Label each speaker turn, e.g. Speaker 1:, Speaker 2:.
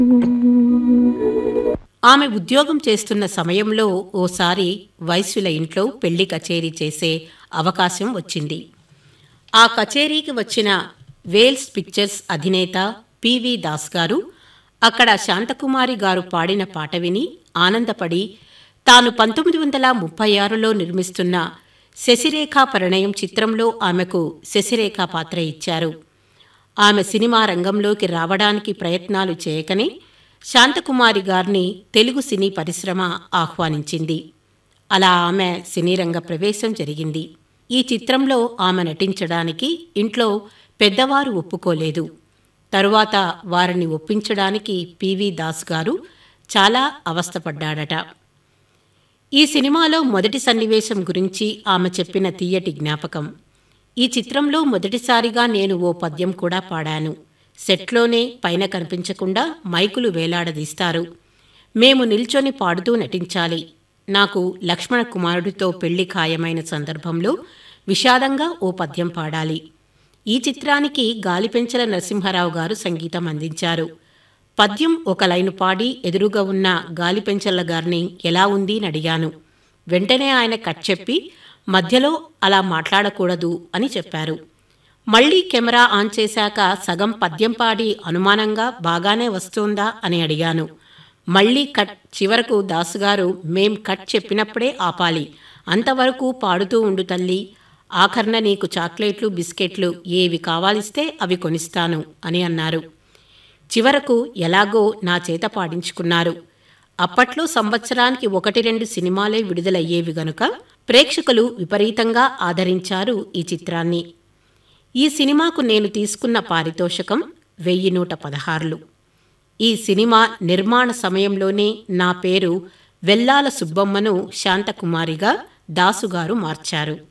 Speaker 1: ఆమె ఉద్యోగం చేస్తున్న సమయంలో ఓసారి వైశ్యుల ఇంట్లో పెళ్లి కచేరీ చేసే అవకాశం వచ్చింది ఆ కచేరీకి వచ్చిన వేల్స్ పిక్చర్స్ అధినేత పివి దాస్ గారు అక్కడ శాంతకుమారి గారు పాడిన పాట విని ఆనందపడి తాను పంతొమ్మిది వందల ముప్పై ఆరులో నిర్మిస్తున్న శశిరేఖ పరిణయం చిత్రంలో ఆమెకు శశిరేఖ పాత్ర ఇచ్చారు ఆమె సినిమా రంగంలోకి రావడానికి ప్రయత్నాలు చేయకనే శాంతకుమారి గారిని తెలుగు సినీ పరిశ్రమ ఆహ్వానించింది అలా ఆమె సినీ రంగ ప్రవేశం జరిగింది ఈ చిత్రంలో ఆమె నటించడానికి ఇంట్లో పెద్దవారు ఒప్పుకోలేదు తరువాత వారిని ఒప్పించడానికి పివి దాస్ గారు చాలా అవస్థపడ్డాడట ఈ సినిమాలో మొదటి సన్నివేశం గురించి ఆమె చెప్పిన తీయటి జ్ఞాపకం ఈ చిత్రంలో మొదటిసారిగా నేను ఓ పద్యం కూడా పాడాను సెట్లోనే పైన కనిపించకుండా మైకులు వేలాడదీస్తారు మేము నిల్చొని పాడుతూ నటించాలి నాకు లక్ష్మణ కుమారుడితో పెళ్లి ఖాయమైన సందర్భంలో విషాదంగా ఓ పద్యం పాడాలి ఈ చిత్రానికి గాలిపెంచల నరసింహారావు గారు సంగీతం అందించారు పద్యం ఒక లైను పాడి ఎదురుగా ఉన్న గాలిపెంచల్ల గారిని ఎలా ఉంది అని అడిగాను వెంటనే ఆయన కట్ చెప్పి మధ్యలో అలా మాట్లాడకూడదు అని చెప్పారు మళ్ళీ కెమెరా ఆన్ చేశాక సగం పద్యం పాడి అనుమానంగా బాగానే వస్తోందా అని అడిగాను మళ్ళీ కట్ చివరకు దాసుగారు మేం కట్ చెప్పినప్పుడే ఆపాలి అంతవరకు పాడుతూ ఉండు తల్లి ఆఖరణ నీకు చాక్లెట్లు బిస్కెట్లు ఏవి కావాలిస్తే అవి కొనిస్తాను అని అన్నారు చివరకు ఎలాగో నా చేత పాడించుకున్నారు అప్పట్లో సంవత్సరానికి ఒకటి రెండు సినిమాలే విడుదలయ్యేవి గనుక ప్రేక్షకులు విపరీతంగా ఆదరించారు ఈ చిత్రాన్ని ఈ సినిమాకు నేను తీసుకున్న పారితోషకం వెయ్యి నూట పదహారులు ఈ సినిమా నిర్మాణ సమయంలోనే నా పేరు వెల్లాల సుబ్బమ్మను శాంతకుమారిగా దాసుగారు మార్చారు